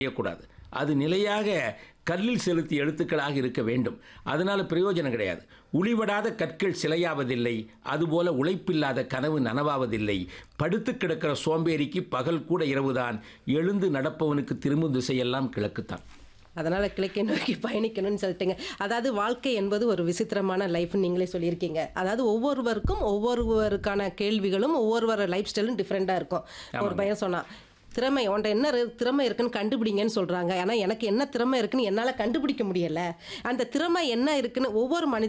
செய்யக்கூடாது அது நிலையாக கல்லில் செலுத்திய எழுத்துக்களாக இருக்க வேண்டும் அதனால் பிரயோஜனம் கிடையாது உளிவடாத கற்கள் சிலையாவதில்லை அதுபோல உழைப்பில்லாத கனவு நனவாவதில்லை படுத்து கிடக்கிற சோம்பேறிக்கு பகல் கூட இரவுதான் எழுந்து நடப்பவனுக்கு திரும்பும் திசையெல்லாம் கிழக்குத்தான் அதனால் கிழக்கை நோக்கி பயணிக்கணும்னு சொல்லிட்டீங்க அதாவது வாழ்க்கை என்பது ஒரு விசித்திரமான லைஃப்னு நீங்களே சொல்லியிருக்கீங்க அதாவது ஒவ்வொருவருக்கும் ஒவ்வொருவருக்கான கேள்விகளும் ஒவ்வொருவர லைஃப் ஸ்டைலும் டிஃப்ரெண்ட்டாக இருக்கும் ஒரு பையன் சொன்னான் திறமை உன்ட்ட என்ன இரு- திறமை இருக்குன்னு கண்டுபிடிங்கன்னு சொல்கிறாங்க ஆனால் எனக்கு என்ன திறமை இருக்குன்னு என்னால் கண்டுபிடிக்க முடியலை அந்த திறமை என்ன இருக்குன்னு ஒவ்வொரு மனித